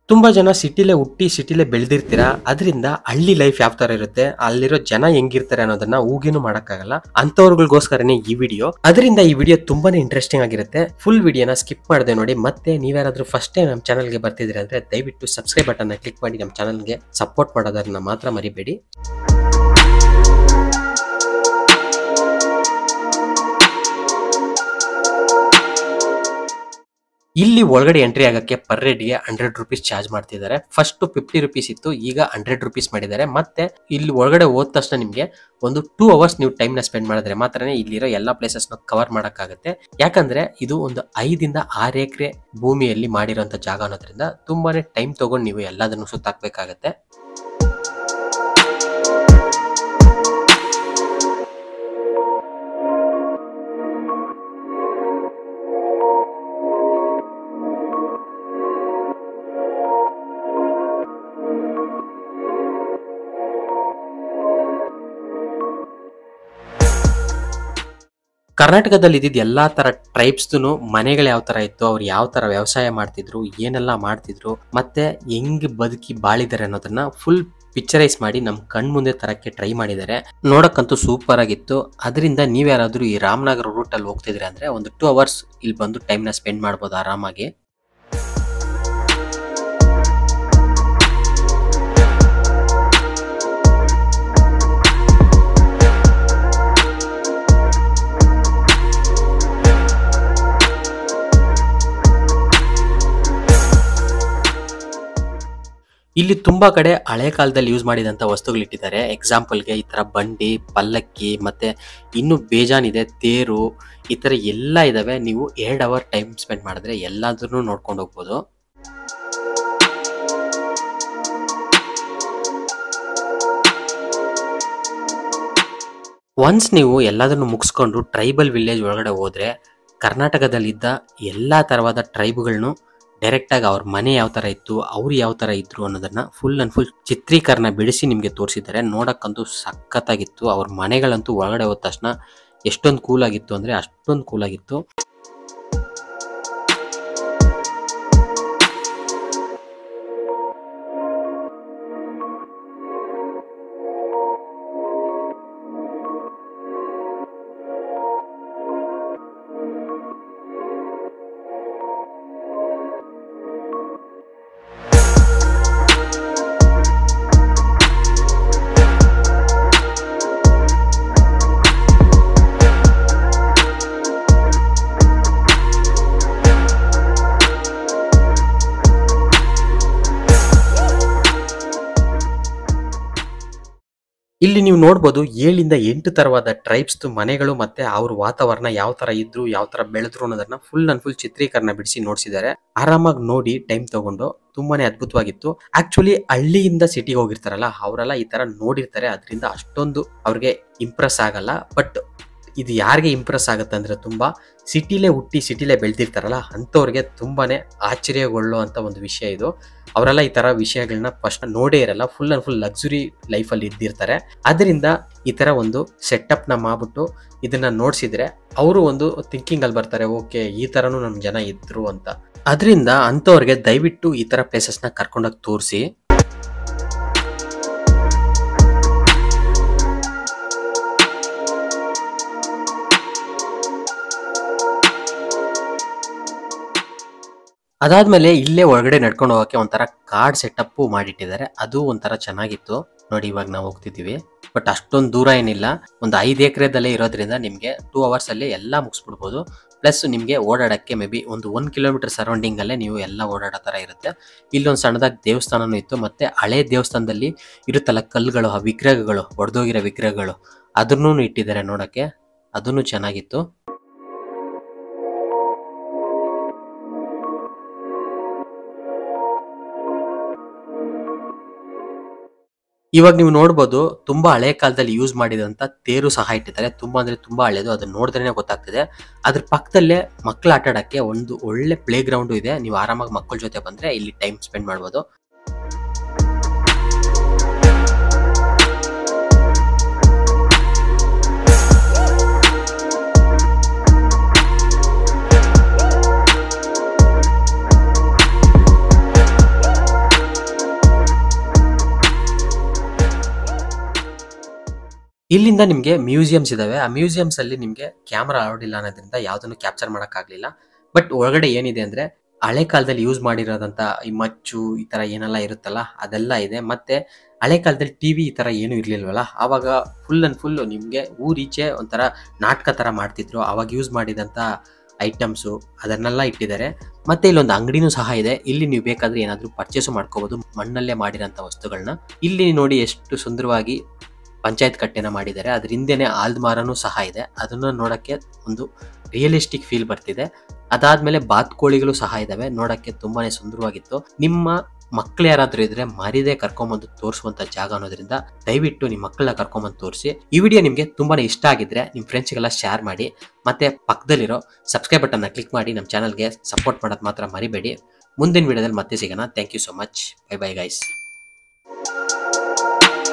ತುಂಬಾ ಜನ ಸಿಟಿಲೇ ಹುಟ್ಟಿ ಸಿಟಿಲೇ ಬೆಳೆದಿರ್ತೀರಾ ಅದರಿಂದ ಹಳ್ಳಿ ಲೈಫ್ ಯಾವ ತರ ಇರುತ್ತೆ ಅಲ್ಲಿರೋ ಜನ ಹೆಂಗಿರ್ತಾರೆ ಅನ್ನೋದನ್ನ ಊಗೇನು ಮಾಡಕ್ಕಾಗಲ್ಲ ಅಂತವ್ರಿಗೋಸ್ಕರನೇ ಈ ವಿಡಿಯೋ ಅದರಿಂದ ಈ ವಿಡಿಯೋ ತುಂಬಾನೇ ಇಂಟ್ರೆಸ್ಟಿಂಗ್ ಆಗಿರುತ್ತೆ ಫುಲ್ ವಿಡಿಯೋನ ಸ್ಕಿಪ್ ಮಾಡದೆ ನೋಡಿ ಮತ್ತೆ ನೀವ್ಯಾರಾದ್ರೂ ಫಸ್ಟ್ ಟೈಮ್ ನಮ್ಮ ಚಾನಲ್ಗೆ ಬರ್ತಿದ್ರೆ ಅಂದ್ರೆ ದಯವಿಟ್ಟು ಸಬ್ಸ್ಕ್ರೈಬ್ ಬಟನ್ ಕ್ಲಿಕ್ ಮಾಡಿ ನಮ್ಮ ಚಾನಲ್ಗೆ ಸಪೋರ್ಟ್ ಮಾಡೋದನ್ನ ಮಾತ್ರ ಮರಿಬೇಡಿ ಇಲ್ಲಿ ಒಳಗಡೆ ಎಂಟ್ರಿ ಆಗಕ್ಕೆ ಪರ್ ಗೆ ಹಂಡ್ರೆಡ್ ರುಪೀಸ್ ಚಾರ್ಜ್ ಮಾಡ್ತಿದ್ದಾರೆ ಫಸ್ಟ್ ಫಿಫ್ಟಿ ರುಪೀಸ್ ಇತ್ತು ಈಗ ಹಂಡ್ರೆಡ್ ರುಪೀಸ್ ಮಾಡಿದ್ದಾರೆ ಮತ್ತೆ ಇಲ್ಲಿ ಒಳಗಡೆ ಹೋದ ತಕ್ಷಣ ನಿಮಗೆ ಒಂದು ಟೂ ಅವರ್ಸ್ ನೀವು ಟೈಮ್ ನ ಸ್ಪೆಂಡ್ ಮಾಡಿದ್ರೆ ಮಾತ್ರನೇ ಇಲ್ಲಿರೋ ಎಲ್ಲಾ ಪ್ಲೇಸಸ್ ನ ಕವರ್ ಮಾಡಕ್ಕಾಗತ್ತೆ ಯಾಕಂದ್ರೆ ಇದು ಒಂದು ಐದಿಂದ ಆರು ಎಕರೆ ಭೂಮಿಯಲ್ಲಿ ಮಾಡಿರೋಂಥ ಜಾಗ ಅನ್ನೋದ್ರಿಂದ ತುಂಬಾನೇ ಟೈಮ್ ತಗೊಂಡು ನೀವು ಎಲ್ಲದನ್ನು ಸುತ್ತಾಕ್ಬೇಕಾಗತ್ತೆ ಕರ್ನಾಟಕದಲ್ಲಿ ಇದ್ದಿದ್ದ ಎಲ್ಲಾ ತರ ಟ್ರೈಬ್ಸ್ದು ಮನೆಗಳು ಯಾವ ತರ ಇತ್ತು ಅವ್ರು ಯಾವ ತರ ವ್ಯವಸಾಯ ಮಾಡ್ತಿದ್ರು ಏನೆಲ್ಲ ಮಾಡ್ತಿದ್ರು ಮತ್ತೆ ಹೆಂಗ್ ಬದುಕಿ ಬಾಳಿದ್ದಾರೆ ಅನ್ನೋದನ್ನ ಫುಲ್ ಪಿಕ್ಚರೈಸ್ ಮಾಡಿ ನಮ್ ಕಣ್ ಮುಂದೆ ತರಕ್ಕೆ ಟ್ರೈ ಮಾಡಿದ್ದಾರೆ ನೋಡಕ್ಕಂತೂ ಸೂಪರ್ ಆಗಿತ್ತು ಅದರಿಂದ ನೀವ್ಯಾರಾದ್ರೂ ಈ ರಾಮನಗರ ರೂಟ್ ಅಲ್ಲಿ ಹೋಗ್ತಿದ್ರೆ ಅಂದ್ರೆ ಒಂದು ಟೂ ಅವರ್ಸ್ ಇಲ್ಲಿ ಬಂದು ಟೈಮ್ ನ ಸ್ಪೆಂಡ್ ಮಾಡ್ಬೋದು ಆರಾಮಾಗಿ ಇಲ್ಲಿ ತುಂಬಾ ಕಡೆ ಹಳೆ ಕಾಲದಲ್ಲಿ ಯೂಸ್ ಮಾಡಿದಂತ ವಸ್ತುಗಳು ಇಟ್ಟಿದ್ದಾರೆ ಎಕ್ಸಾಂಪಲ್ಗೆ ಈ ತರ ಬಂಡಿ ಪಲ್ಲಕ್ಕಿ ಮತ್ತೆ ಇನ್ನು ಬೇಜಾನಿದೆ ತೇರು ಈ ತರ ಎಲ್ಲ ಇದಾವೆ ನೀವು ಎರಡ್ ಅವರ್ ಟೈಮ್ ಸ್ಪೆಂಡ್ ಮಾಡಿದ್ರೆ ಎಲ್ಲಾದ್ರೂ ನೋಡ್ಕೊಂಡು ಹೋಗ್ಬೋದು ಒನ್ಸ್ ನೀವು ಎಲ್ಲದನ್ನು ಮುಗಿಸ್ಕೊಂಡು ಟ್ರೈಬಲ್ ವಿಲೇಜ್ ಒಳಗಡೆ ಹೋದ್ರೆ ಕರ್ನಾಟಕದಲ್ಲಿದ್ದ ಎಲ್ಲಾ ತರವಾದ ಟ್ರೈಬ್ಗಳನ್ನು ಡೈರೆಕ್ಟ್ ಆಗಿ ಅವ್ರ ಮನೆ ಯಾವ ತರ ಇತ್ತು ಅವ್ರು ಯಾವ ತರ ಇದ್ರು ಅನ್ನೋದನ್ನ ಫುಲ್ ಅಂಡ್ ಫುಲ್ ಚಿತ್ರೀಕರಣ ಬಿಡಿಸಿ ನಿಮ್ಗೆ ತೋರಿಸಿದ್ದಾರೆ ನೋಡಕ್ಕಂತೂ ಸಖತ್ತಾಗಿತ್ತು ಅವ್ರ ಮನೆಗಳಂತೂ ಒಳಗಡೆ ಹೋದ ತಕ್ಷಣ ಎಷ್ಟೊಂದು ಕೂಲ್ ಆಗಿತ್ತು ಅಂದ್ರೆ ಅಷ್ಟೊಂದು ಕೂಲ್ ಆಗಿತ್ತು ಇಲ್ಲಿ ನೀವು ನೋಡ್ಬೋದು ಏಳಿಂದ ಎಂಟು ತರವಾದ ಟ್ರೈಬ್ಸ್ ಮನೆಗಳು ಮತ್ತೆ ಅವ್ರ ವಾತಾವರಣ ಯಾವ ತರ ಇದ್ರು ಯಾವ ತರ ಬೆಳೆದ್ರು ಅನ್ನೋದನ್ನ ಫುಲ್ ಅಂಡ್ ಫುಲ್ ಚಿತ್ರೀಕರಣ ಬಿಡಿಸಿ ನೋಡ್ಸಿದ್ದಾರೆ ಆರಾಮಾಗಿ ನೋಡಿ ಟೈಮ್ ತಗೊಂಡು ತುಂಬಾನೇ ಅದ್ಭುತವಾಗಿತ್ತು ಆಕ್ಚುಲಿ ಹಳ್ಳಿಯಿಂದ ಸಿಟಿಗೆ ಹೋಗಿರ್ತಾರಲ್ಲ ಅವರೆಲ್ಲ ಈ ತರ ನೋಡಿರ್ತಾರೆ ಅದರಿಂದ ಅಷ್ಟೊಂದು ಅವ್ರಿಗೆ ಇಂಪ್ರೆಸ್ ಆಗಲ್ಲ ಬಟ್ ಇದು ಯಾರಿಗೆ ಇಂಪ್ರೆಸ್ ಆಗುತ್ತೆ ಅಂದ್ರೆ ತುಂಬಾ ಸಿಟಿಲೇ ಹುಟ್ಟಿ ಸಿಟಿಲೇ ಬೆಳೆದಿರ್ತಾರಲ್ಲ ಅಂಥವ್ರಿಗೆ ತುಂಬಾನೇ ಆಶ್ಚರ್ಯಗೊಳ್ಳೋ ಅಂತ ಒಂದು ವಿಷಯ ಇದು ಅವರೆಲ್ಲ ಈ ತರ ವಿಷಯಗಳನ್ನ ಫಸ್ಟ್ ನೋಡೇ ಇರಲ್ಲ ಫುಲ್ ಅಂಡ್ ಫುಲ್ ಲಕ್ಸುರಿ ಲೈಫಲ್ಲಿ ಇದ್ದಿರ್ತಾರೆ ಅದರಿಂದ ಈ ತರ ಒಂದು ಸೆಟಪ್ ನ ಮಾಡ್ಬಿಟ್ಟು ಇದನ್ನ ನೋಡ್ಸಿದ್ರೆ ಅವರು ಒಂದು ಥಿಂಕಿಂಗ್ ಅಲ್ಲಿ ಬರ್ತಾರೆ ಓಕೆ ಈ ತರನು ನಮ್ ಜನ ಇದ್ರು ಅಂತ ಅದರಿಂದ ಅಂಥವ್ರಿಗೆ ದಯವಿಟ್ಟು ಈ ತರ ಪ್ಲೇಸಸ್ ನ ಕರ್ಕೊಂಡೋಗಿ ತೋರಿಸಿ ಅದಾದ್ಮೇಲೆ ಇಲ್ಲೇ ಒಳಗಡೆ ನಡ್ಕೊಂಡು ಹೋಗಕ್ಕೆ ಒಂಥರ ಕಾರ್ಡ್ ಸೆಟಪ್ ಮಾಡಿಟ್ಟಿದ್ದಾರೆ ಅದು ಒಂಥರ ಚೆನ್ನಾಗಿತ್ತು ನೋಡಿ ಇವಾಗ ನಾವು ಹೋಗ್ತಿದ್ದೀವಿ ಬಟ್ ಅಷ್ಟೊಂದು ದೂರ ಏನಿಲ್ಲ ಒಂದು ಐದು ಎಕರೆದಲ್ಲೇ ಇರೋದ್ರಿಂದ ನಿಮಗೆ ಟೂ ಅವರ್ಸ್ ಅಲ್ಲಿ ಎಲ್ಲ ಮುಗಿಸ್ಬಿಡ್ಬೋದು ಪ್ಲಸ್ ನಿಮಗೆ ಓಡಾಡಕ್ಕೆ ಮೇ ಬಿ ಒಂದು ಒನ್ ಕಿಲೋಮೀಟರ್ ಸರೌಂಡಿಂಗ್ ಅಲ್ಲೇ ನೀವು ಎಲ್ಲ ಓಡಾಡೋ ತರ ಇರುತ್ತೆ ಇಲ್ಲೊಂದು ಸಣ್ಣದಾಗಿ ದೇವಸ್ಥಾನನೂ ಇತ್ತು ಮತ್ತೆ ಹಳೆ ದೇವಸ್ಥಾನದಲ್ಲಿ ಇರುತ್ತಲ್ಲ ಕಲ್ಲುಗಳು ಆ ವಿಗ್ರಹಗಳು ಒಡೆದೋಗಿರೋ ವಿಗ್ರಹಗಳು ಅದನ್ನೂ ಇಟ್ಟಿದ್ದಾರೆ ನೋಡಕ್ಕೆ ಅದನ್ನು ಚೆನ್ನಾಗಿತ್ತು ಇವಾಗ ನೀವು ನೋಡ್ಬೋದು ತುಂಬಾ ಹಳೆ ಕಾಲದಲ್ಲಿ ಯೂಸ್ ಮಾಡಿದಂತ ತೇರು ಸಹ ಇಟ್ಟಿದ್ದಾರೆ ತುಂಬಾ ಅಂದ್ರೆ ತುಂಬಾ ಹಳೇದು ಅದನ್ನ ನೋಡಿದ್ರೇನೆ ಗೊತ್ತಾಗ್ತದೆ ಅದ್ರ ಪಕ್ಕದಲ್ಲೇ ಮಕ್ಳು ಆಟ ಆಡಕ್ಕೆ ಒಂದು ಒಳ್ಳೆ ಪ್ಲೇ ಗ್ರೌಂಡ್ ಇದೆ ನೀವು ಆರಾಮಾಗಿ ಮಕ್ಕಳ ಜೊತೆ ಬಂದ್ರೆ ಇಲ್ಲಿ ಟೈಮ್ ಸ್ಪೆಂಡ್ ಮಾಡ್ಬೋದು ಇಲ್ಲಿಂದ ನಿಮಗೆ ಮ್ಯೂಸಿಯಮ್ಸ್ ಇದಾವೆ ಆ ಮ್ಯೂಸಿಯಮ್ಸ್ ಅಲ್ಲಿ ನಿಮಗೆ ಕ್ಯಾಮ್ರಾ ಅಲೌಡ್ ಇಲ್ಲ ಅನ್ನೋದ್ರಿಂದ ಯಾವ್ದನ್ನು ಕ್ಯಾಪ್ಚರ್ ಮಾಡಕ್ಕಾಗ್ಲಿಲ್ಲ ಬಟ್ ಒಳಗಡೆ ಏನಿದೆ ಅಂದ್ರೆ ಹಳೆ ಕಾಲದಲ್ಲಿ ಯೂಸ್ ಮಾಡಿರೋದಂತ ಈ ಮಚ್ಚು ಈ ತರ ಏನೆಲ್ಲ ಇರುತ್ತಲ್ಲ ಅದೆಲ್ಲ ಇದೆ ಮತ್ತೆ ಹಳೆ ಕಾಲದಲ್ಲಿ ಟಿವಿ ಈ ತರ ಏನು ಇರ್ಲಿಲ್ವಲ್ಲ ಆವಾಗ ಫುಲ್ ಅಂಡ್ ಫುಲ್ ನಿಮ್ಗೆ ಊರೀಚೆ ಒಂಥರ ನಾಟಕ ತರ ಮಾಡ್ತಿದ್ರು ಅವಾಗ ಯೂಸ್ ಮಾಡಿದಂತ ಐಟಮ್ಸು ಅದನ್ನೆಲ್ಲ ಇಟ್ಟಿದ್ದಾರೆ ಮತ್ತೆ ಇಲ್ಲೊಂದು ಅಂಗಡಿನೂ ಸಹ ಇದೆ ಇಲ್ಲಿ ನೀವು ಬೇಕಾದ್ರೆ ಏನಾದ್ರೂ ಪರ್ಚೇಸ್ ಮಾಡ್ಕೋಬಹುದು ಮಣ್ಣಲ್ಲೇ ಮಾಡಿರೋಂಥ ವಸ್ತುಗಳನ್ನ ಇಲ್ಲಿ ನೋಡಿ ಎಷ್ಟು ಸುಂದರವಾಗಿ ಪಂಚಾಯತ್ ಕಟ್ಟೆನ ಮಾಡಿದ್ದಾರೆ ಅದ್ರ ಹಿಂದೆನೆ ಆಲ್ದ್ಮಾರನೂ ಸಹ ಇದೆ ಅದನ್ನ ನೋಡಕ್ಕೆ ಒಂದು ರಿಯಲಿಸ್ಟಿಕ್ ಫೀಲ್ ಬರ್ತಿದೆ ಅದಾದ್ಮೇಲೆ ಬಾತ್ಕೋಳಿಗಳು ಸಹ ಇದಾವೆ ನೋಡಕ್ಕೆ ತುಂಬಾನೇ ಸುಂದರವಾಗಿತ್ತು ನಿಮ್ಮ ಮಕ್ಳು ಯಾರಾದ್ರೂ ಇದ್ರೆ ಮರಿದೇ ಕರ್ಕೊಂಬಂದು ತೋರಿಸುವಂತ ಜಾಗ ಅನ್ನೋದ್ರಿಂದ ದಯವಿಟ್ಟು ನಿಮ್ಮ ಮಕ್ಕಳನ್ನ ಕರ್ಕೊಂಬಂದು ತೋರಿಸಿ ಈ ವಿಡಿಯೋ ನಿಮಗೆ ತುಂಬಾನೇ ಇಷ್ಟ ಆಗಿದ್ರೆ ನಿಮ್ಮ ಫ್ರೆಂಡ್ಸ್ಗೆಲ್ಲ ಶೇರ್ ಮಾಡಿ ಮತ್ತೆ ಪಕ್ಕದಲ್ಲಿರೋ ಸಬ್ಸ್ಕ್ರೈಬ್ ಬಟನ್ನ ಕ್ಲಿಕ್ ಮಾಡಿ ನಮ್ಮ ಚಾನಲ್ಗೆ ಸಪೋರ್ಟ್ ಮಾಡೋದು ಮಾತ್ರ ಮರಿಬೇಡಿ ಮುಂದಿನ ವಿಡಿಯೋದಲ್ಲಿ ಮತ್ತೆ ಸಿಗೋಣ thank you so much bye bye guys